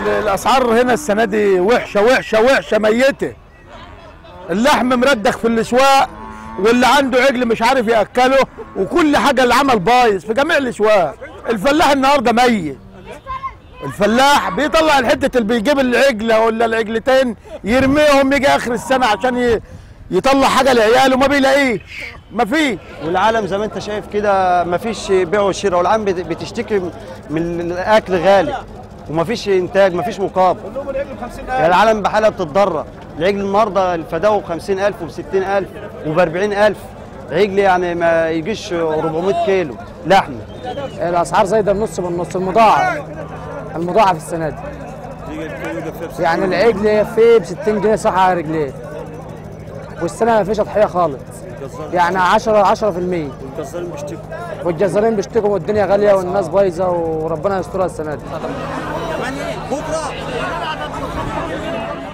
الاسعار هنا السنه دي وحشه وحشه وحشه ميته اللحم مردخ في الاسواق واللي عنده عجل مش عارف ياكله وكل حاجه العمل بايظ في جميع الاسواق الفلاح النهارده ميت الفلاح بيطلع الحته اللي بيجيب العجله ولا العجلتين يرميهم يجي اخر السنه عشان ي- يطلع حاجه لعياله ما بيلاقيش مفيش والعالم زي ما انت شايف كده مفيش بيع وشراء والعالم بت- بتشتكي من الاكل غالي ومفيش انتاج مفيش مقابل يعني العالم بحالها بتتضرر العجل النهارده الفداء ب 50000 وب 60000 وب 40000 عجل يعني ما يجيش 400 كيلو لحمه الاسعار زايده النص بالنص المضاعف المضاعف السنه دي يعني العجل فيه ب 60 جنيه صح على رجليه والسنه ما فيش تضحيه خالص يعني 10 10% الجزارين بيشتكوا والجزارين بيشتكوا والدنيا غاليه والناس بايظه وربنا يسترها السنه دي